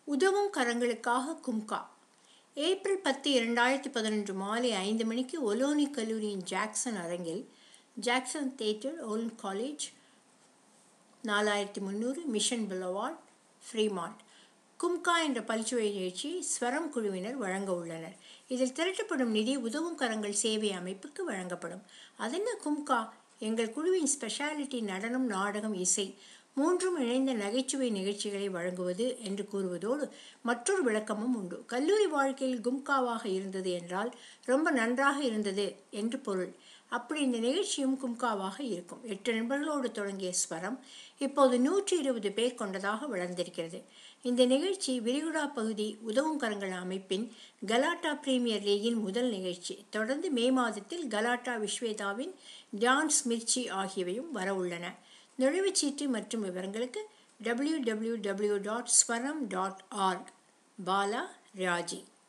உதவும் கரங்களுக்காக கும்கா ஏப்ரல் பத்து இரண்டாயிரத்தி பதினொன்று மாலை ஐந்து மணிக்கு ஒலோனி கல்லூரியின் ஜாக்சன் அரங்கில் ஜாக்சன் தேட்டர் ஓல்ன் காலேஜ் நாலாயிரத்தி முந்நூறு மிஷன் புலவார்ட் ஃப்ரீமாண்ட் கும்கா என்ற பல்சுவை நிகழ்ச்சியை ஸ்வரம் குழுவினர் வழங்க உள்ளனர் இதில் திரட்டப்படும் நிதி உதவும் கரங்கள் சேவை அமைப்புக்கு வழங்கப்படும் அதென்ன கும்கா எங்கள் குழுவின் ஸ்பெஷாலிட்டி நடனம் நாடகம் இசை மூன்றும் இணைந்த நகைச்சுவை நிகழ்ச்சிகளை வழங்குவது என்று கூறுவதோடு மற்றொரு விளக்கமும் உண்டு கல்லூரி வாழ்க்கையில் கும்காவாக இருந்தது என்றால் ரொம்ப நன்றாக இருந்தது என்று பொருள் அப்படி இந்த நிகழ்ச்சியும் கும்காவாக இருக்கும் எட்டு நண்பர்களோடு தொடங்கிய ஸ்வரம் இப்போது நூற்றி இருபது பேர் கொண்டதாக வளர்ந்திருக்கிறது இந்த நிகழ்ச்சி விரிகுடா பகுதி உதவும் கரங்கள் அமைப்பின் கலாட்டா பிரீமியர் லீகின் முதல் நிகழ்ச்சி தொடர்ந்து மே மாதத்தில் கலாட்டா விஸ்வேதாவின் டான்ஸ் மிர்ச்சி ஆகியவையும் வரவுள்ளன நுழைவுச்சீட்டு மற்றும் விவரங்களுக்கு W W W dot Swaram dot org Bala Raji